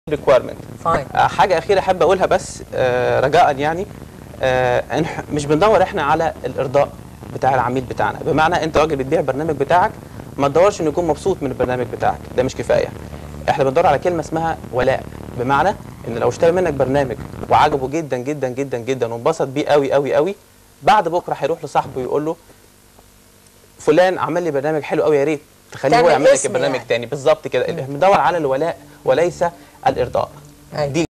ريكويرمنت فاين حاجه اخيره احب اقولها بس آه، رجاء يعني آه، إن- مش بندور احنا على الارضاء بتاع العميل بتاعنا بمعنى انت راجل بتبيع البرنامج بتاعك ما تدورش انه يكون مبسوط من البرنامج بتاعك ده مش كفايه احنا بندور على كلمه اسمها ولاء بمعنى ان لو اشترى منك برنامج وعجبه جدا جدا جدا جدا وانبسط بيه قوي قوي قوي بعد بكره هيروح لصاحبه يقول له فلان عمل لي برنامج حلو قوي يا ريت تخليه هو تعمل يعمل لك اسم البرنامج يعني. تاني بالظبط كده بندور على الولاء وليس الارضاء أيوة. دي